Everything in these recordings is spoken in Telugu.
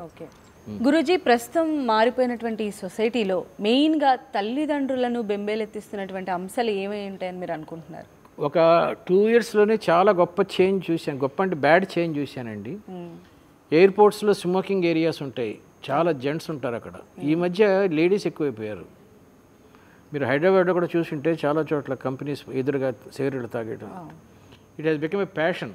ఓకే గురూజీ ప్రస్తుతం మారిపోయినటువంటి ఈ సొసైటీలో మెయిన్గా తల్లిదండ్రులను బెంబేలెత్తిస్తున్నటువంటి అంశాలు ఏమేమి ఉంటాయని మీరు అనుకుంటున్నారు ఒక టూ ఇయర్స్లోనే చాలా గొప్ప చేంజ్ చూశాను గొప్ప అంటే బ్యాడ్ చేంజ్ చూశానండి ఎయిర్పోర్ట్స్లో స్మోకింగ్ ఏరియాస్ ఉంటాయి చాలా జెంట్స్ ఉంటారు అక్కడ ఈ మధ్య లేడీస్ ఎక్కువైపోయారు మీరు హైదరాబాద్లో కూడా చూసుంటే చాలా చోట్ల కంపెనీస్ ఎదురుగా సిగరెట్లు తాగేయడం it has become a passion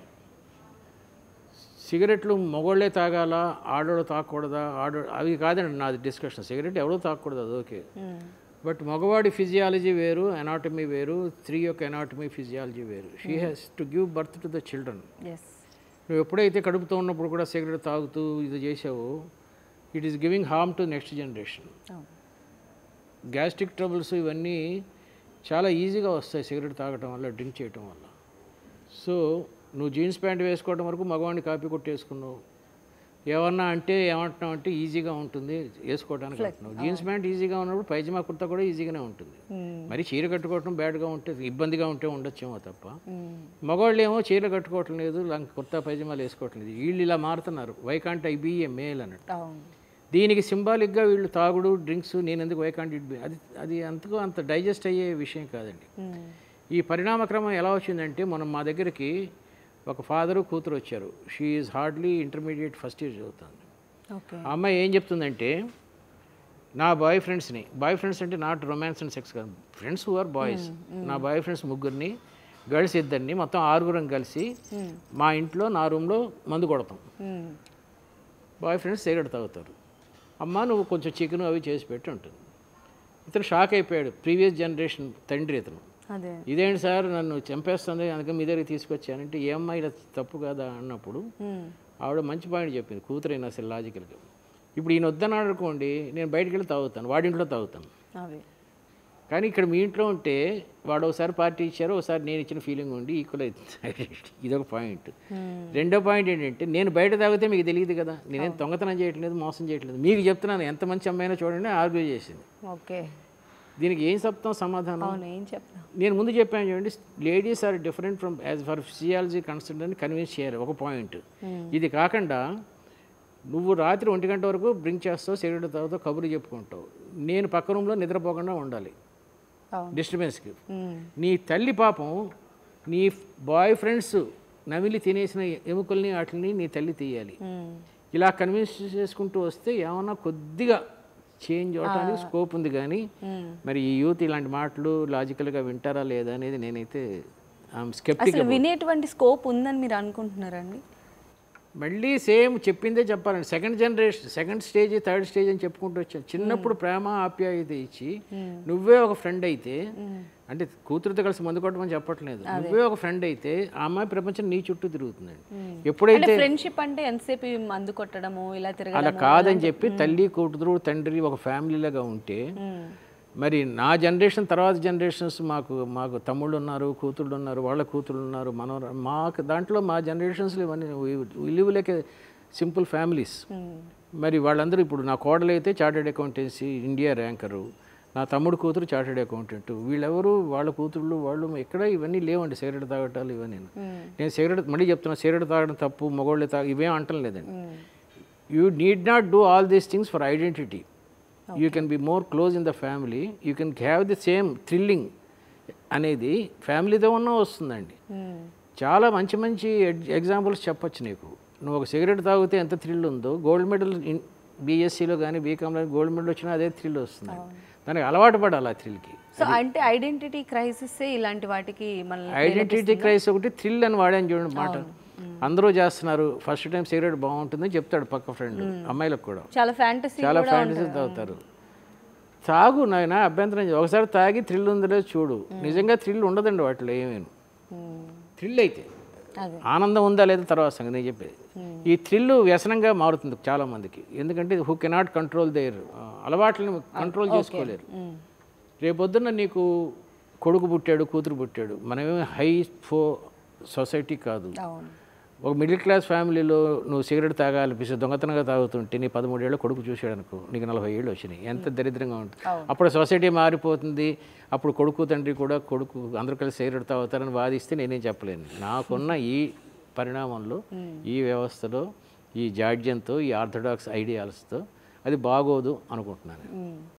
సిగరెట్లు మగోళ్ళే తాగాలా ఆడోళ్ళు తాగకూడదా ఆడో అవి కాదండి నాది డిస్కషన్ సిగరెట్ ఎవరో తాగకూడదు అది ఓకే బట్ మగవాడి ఫిజియాలజీ వేరు ఎనాటమీ వేరు స్త్రీ యొక్క ఎనాటమీ ఫిజియాలజీ వేరు she has to give birth to the children yes నువ్వు ఎప్పుడైతే కడుపుతో ఉన్నప్పుడు కూడా సిగరెట్ తాగుతూ ఇది చేసావో it is giving harm to next generation gastric troubles ఇవన్నీ చాలా ఈజీగా వస్తాయి సిగరెట్ తాగటం వల్ల డ్రింక్ చేయటం వల్ల సో నువ్వు జీన్స్ ప్యాంట్ వేసుకోవడం వరకు మగవాడిని కాపీ కొట్టేసుకున్నావు ఏమన్నా అంటే ఏమంటున్నావు అంటే ఈజీగా ఉంటుంది వేసుకోవడానికి అంటున్నావు జీన్స్ ప్యాంట్ ఈజీగా ఉన్నప్పుడు పైజమా కుర్తా కూడా ఈజీగానే ఉంటుంది మరి చీర కట్టుకోవటం బ్యాడ్గా ఉంటే ఇబ్బందిగా ఉంటే ఉండొచ్చేమో తప్ప మగవాళ్ళు ఏమో చీర కట్టుకోవటం లేదు లంక కుర్తా పైజమాలు వేసుకోవటం లేదు వీళ్ళు ఇలా మారుతున్నారు why can't I be a male అన్నట్టు అవును దీనికి సింబాలిక్గా వీళ్ళు తాగుడు డ్రింక్స్ నేను ఎందుకు వై కాంట్ ఇట్ బి అది అది అంతకు అంత డైజెస్ట్ అయ్యే విషయం కాదండి ఈ పరిణామక్రమం ఎలా వచ్చిందంటే మనం మా దగ్గరికి ఒక ఫాదరు కూతురు వచ్చారు she is hardly intermediate first year చదువుతుంది ఓకే ఆ అమ్మాయి ఏం చెప్తుందంటే నా బాయ్ ఫ్రెండ్స్ని బాయ్ ఫ్రెండ్స్ అంటే నాట్ రొమాన్స్ అండ్ సెక్స్ కాదు ఫ్రెండ్స్ హు ఆర్ బాయ్స్ నా బాయ్ ఫ్రెండ్స్ ముగ్గురిని గర్ల్స్ ఇద్దరిని మొత్తం ఆరుగురం కలిసి మా ఇంట్లో నా రూమ్లో మందు కొడతాం బాయ్ ఫ్రెండ్స్ సిగరెట్ తాగుతారు అమ్మ నువ్వు కొంచెం చికెన్ అవి చేసి పెట్టి ఉంటుంది ఇతను షాక్ అయిపోయాడు ప్రీవియస్ జనరేషన్ తండ్రి ఇతను అదే ఇదేంటి సార్ నన్ను చంపేస్తుంది అందుకే మీ దగ్గరికి తీసుకొచ్చానంటే ఏ అమ్మాయి ఇలా తప్పు కాదా అన్నప్పుడు ఆవిడ మంచి పాయింట్ చెప్పింది కూతురైనా అసలు లాజికల్గా ఇప్పుడు ఈయన వద్దన్నాడు అనుకోండి నేను బయటికి వెళ్ళి తాగుతాను వాడింట్లో తాగుతాను అవి కానీ ఇక్కడ మీ ఇంట్లో ఉంటే వాడు ఒకసారి పార్టీ ఇచ్చారు ఒకసారి నేను ఇచ్చిన ఫీలింగ్ ఉండి ఈక్వల్ అవుతుంది ఇదొక పాయింట్ రెండో పాయింట్ ఏంటంటే నేను బయట తాగితే మీకు తెలియదు కదా నేనేం దొంగతనం చేయట్లేదు మోసం చేయట్లేదు మీకు చెప్తున్నాను ఎంత మంచి అమ్మాయినా చూడండి ఆర్గ్యూ చేసింది ఓకే దీనికి ఏం చెప్తాం సమాధానం అవును ఏం చెప్తా నేను ముందు చెప్పాను చూడండి ladies are different from as far physiology concern అని కన్విన్స్ చేయాలి ఒక పాయింట్ ఇది కాకుండా నువ్వు రాత్రి ఒంటి గంట వరకు డ్రింక్ చేస్తావు సిగరెట్ తాగుతావు కబుర్లు చెప్పుకుంటావు నేను పక్క రూమ్లో నిద్రపోకుండా ఉండాలి అవును డిస్టర్బెన్స్కి నీ తల్లి పాపం నీ బాయ్ ఫ్రెండ్స్ నమిలి తినేసిన ఎముకల్ని వాటిని నీ తల్లి తీయాలి ఇలా కన్విన్స్ చేసుకుంటూ వస్తే ఏమన్నా కొద్దిగా చేంజ్ అవడానికి స్కోప్ ఉంది కానీ మరి ఈ యూత్ ఇలాంటి మాటలు లాజికల్గా వింటారా లేదా అనేది నేనైతే స్కెప్టిక్ అసలు వినేటువంటి స్కోప్ ఉందని మీరు అనుకుంటున్నారండి మళ్ళీ సేమ్ చెప్పిందే చెప్పాలండి second generation second stage third stage అని చెప్పుకుంటూ వచ్చాను చిన్నప్పుడు ప్రేమ ఆప్యాయత ఇచ్చి నువ్వే ఒక ఫ్రెండ్ అయితే అంటే కూతురుతో కలిసి మందు కొట్టమని చెప్పట్లేదు నువ్వే ఒక ఫ్రెండ్ అయితే ఆ అమ్మాయి ప్రపంచం నీ చుట్టూ తిరుగుతుందండి ఎప్పుడైతే అంటే ఫ్రెండ్షిప్ అంటే ఎంతసేపు ఈ మందు కొట్టడము ఇలా అలా తిరగడం కాదని చెప్పి తల్లి కూతురు తండ్రి ఒక ఫ్యామిలీలాగా ఉంటే మరి నా జనరేషన్ తర్వాత జనరేషన్స్ మాకు మాకు తమ్ముళ్ళు ఉన్నారు కూతుళ్ళు ఉన్నారు వాళ్ళ కూతుళ్ళు ఉన్నారు మనవర మాకు దాంట్లో మా జనరేషన్స్లో ఇవన్నీ లివ్ లైక్ సింపుల్ ఫ్యామిలీస్ మరి వాళ్ళందరూ ఇప్పుడు నా కోడలు అయితే చార్టెడ్ అకౌంటెన్సీ ఇండియా ర్యాంకరు నా తమ్ముడు కూతురు చార్టెడ్ అకౌంటెంట్ వీళ్ళెవరు వాళ్ళ కూతుళ్ళు వాళ్ళు ఎక్కడ ఇవన్నీ లేవండి సిగరెట్ తాగటాలు ఇవన్నీ నేను సిగరెట్ మళ్ళీ చెప్తున్నా సిగరెట్ తాగడం తప్పు మగవాళ్ళు తాగ ఇవేం అంటం లేదండి you need not do all these things for identity you can be more close in the family you can have the same thrilling అనేది ఫ్యామిలీతో ఉన్న వస్తుందండి చాలా మంచి మంచి ఎగ్జాంపుల్స్ చెప్పొచ్చు నీకు నువ్వు ఒక సిగరెట్ తాగితే ఎంత థ్రిల్ ఉందో గోల్డ్ మెడల్ బీఎస్సీలో కానీ బీకామ్లో గోల్డ్ మెడల్ వచ్చినా అదే థ్రిల్ వస్తుంది దానికి అలవాటు పడాలి ఆ థ్రిల్కి సో అంటే ఐడెంటిటీ క్రైసిస్ ఇలాంటి వాటికి మనల్ని ఐడెంటిటీ క్రైస్ ఒకటి థ్రిల్ అని వాడాను చూడండి మాట అందరూ చేస్తున్నారు ఫస్ట్ టైం సిగరెట్ బాగుంటుందని చెప్తాడు పక్క ఫ్రెండ్ అమ్మాయిలకు కూడా చాలా ఫ్యాంటసీ చాలా ఫ్యాంటసీ తాగుతారు తాగు నాయన అభ్యంతరం లేదు. ఒకసారి తాగి థ్రిల్ ఉందో చూడు నిజంగా థ్రిల్ ఉండదండి వాటిలో ఏమేను థ్రిల్ అయితే అదే ఆనందం ఉందా లేదా తర్వాత సంగతి నేను చెప్పేది ఈ థ్రిల్ వ్యసనంగా మారుతుంది చాలా మందికి ఎందుకంటే హూ కెనాట్ కంట్రోల్ దేర్ అలవాట్లను కంట్రోల్ చేసుకోలేరు రేపొద్దున నీకు కొడుకు పుట్టాడు కూతురు పుట్టాడు మనమేమి హై ఫో సొసైటీ కాదు అవును ఒక మిడిల్ క్లాస్ ఫ్యామిలీలో నువ్వు సిగరెట్ తాగాలనిపిస్తే దొంగతనంగా తాగుతుంటే నీ పదమూడేళ్ళు కొడుకు చూశాడు అనుకో నీకు నలభై ఏళ్ళు వచ్చినాయి ఎంత దరిద్రంగా ఉంటుంది అప్పుడు సొసైటీ మారిపోతుంది అప్పుడు కొడుకు తండ్రి కూడా కొడుకు అందరూ కలిసి సిగరెట్ తాగుతారని వాదిస్తే నేనేం చెప్పలేను నాకున్న ఈ పరిణామంలో ఈ వ్యవస్థలో ఈ జాడ్యంతో ఈ ఆర్థడాక్స్ ఐడియాల్స్తో అది బాగోదు అనుకుంటున్నాను మ్మ్.